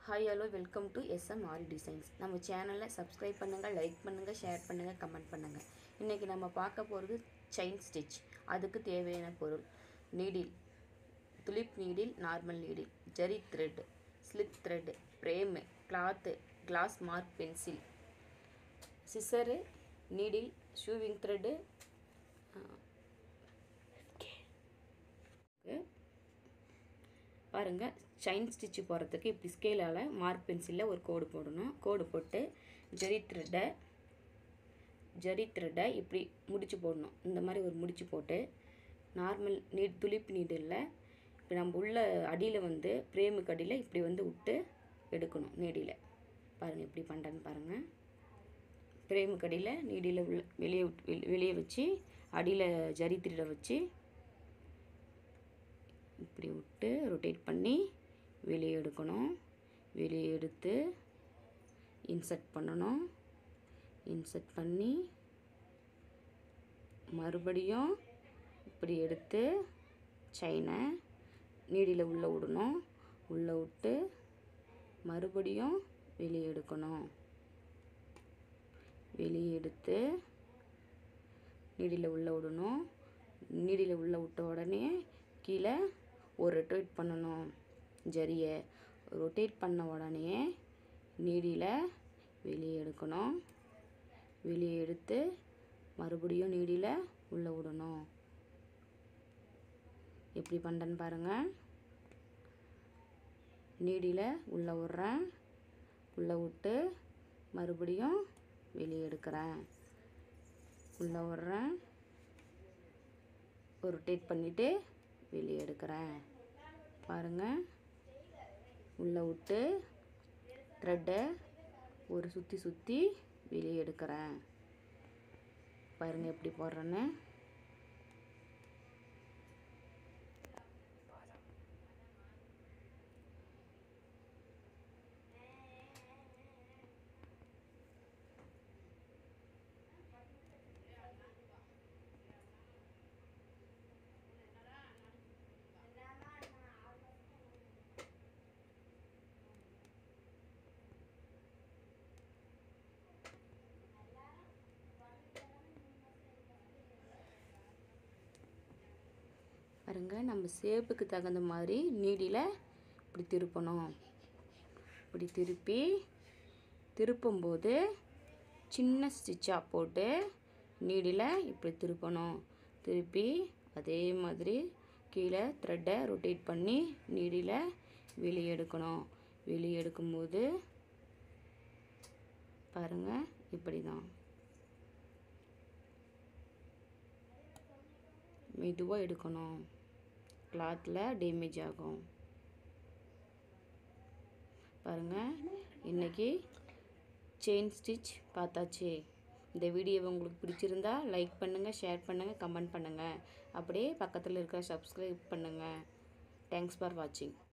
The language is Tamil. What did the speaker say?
hi hello welcome to SM Aari designs நம்ம சேனலை சப்ஸ்கிரைப் பண்ணுங்கள் லைக் பண்ணுங்கள் ஷேர் பண்ணுங்கள் கமெண்ட் பண்ணுங்கள் இன்றைக்கி நம்ம பார்க்க போகிறது செயின் ஸ்டிச் அதுக்கு தேவையான பொருள் needle tulip needle normal needle zari thread slip thread frame cloth glass mark pencil scissor needle sewing thread பாருங்கள் செயின் ஸ்டிச்சு போகிறதுக்கு இப்படி ஸ்கேலால் மார்க் பென்சிலில் ஒரு கோடு போடணும் கோடு போட்டு ஜெரி த்ரெட்டை ஜெரி த்ரெட்டை இப்படி முடிச்சு போடணும் இந்த மாதிரி ஒரு முடிச்சு போட்டு நார்மல் நீட் துளிப்பு நீடில் இப்போ நம்ம உள்ள அடியில் வந்து பிரேமுக்கு அடியில் இப்படி வந்து விட்டு எடுக்கணும் நீடியில் பாருங்கள் எப்படி பண்ணுறேன்னு பாருங்கள் பிரேமுக்கு அடியில் நீடியில் உள்ள வெளியே விட்டு வெளி- வெளியே வச்சு அடியில் ஜரி த்ரெட்டை வச்சு இப்படி விட்டு ரொட்டேட் பண்ணி வெளியே எடுக்கணும் வெளியே எடுத்து இன்சர்ட் பண்ணணும் இன்சர்ட் பண்ணி மறுபடியும் இப்படி எடுத்து செயினை நீடியில் உள்ளே விடணும் உள்ளே விட்டு மறுபடியும் வெளியே எடுக்கணும் வெளியே எடுத்து நீடியில் உள்ளே விடணும் நீடியில் உள்ளே விட்ட உடனே கீழே ஒரு ரொட்டேட் பண்ணணும் ஜரியை ரொட்டேட் பண்ண உடனே நீடியில் வெளியே எடுக்கணும் வெளியே எடுத்து மறுபடியும் நீடியில் உள்ளே விடணும் எப்படி பண்ணுறேன்னு பாருங்கள் நீடியில் உள்ளே விட்றேன் உள்ளே விட்டு மறுபடியும் வெளியே எடுக்கிறேன் உள்ளே விட்றேன் ஒரு ரொட்டேட் பண்ணிவிட்டு வெளியே எடுக்கிறேன் பாருங்கள் உள்ளே விட்டு த்ரெட்டை ஒரு சுற்றி சுற்றி வெளியே எடுக்கிறேன் பாருங்கள் எப்படி போடுறேன்னு பாருங்க நம்ம ஷேப்புக்கு தகுந்த மாதிரி நீடியில் இப்படி திருப்பணும் இப்படி திருப்பி திருப்பும்போது சின்ன ஸ்டிச்சாக போட்டு நீடியில் இப்படி திருப்பணும் திருப்பி அதே மாதிரி கீழே த்ரெட்டை ரொட்டேட் பண்ணி நீடியில் வெளியே எடுக்கணும் வெளியே எடுக்கும்போது பாருங்கள் இப்படி தான் மெதுவாக எடுக்கணும் கிளாத்தில் டேமேஜ் ஆகும் பாருங்கள் இன்றைக்கி செயின் ஸ்டிச் பார்த்தாச்சு இந்த வீடியோ உங்களுக்கு பிடிச்சிருந்தா லைக் பண்ணுங்கள் ஷேர் பண்ணுங்கள் கமெண்ட் பண்ணுங்கள் அப்படியே பக்கத்தில் இருக்கிற சப்ஸ்கிரைப் பண்ணுங்கள் தேங்க்ஸ் ஃபார் வாட்சிங்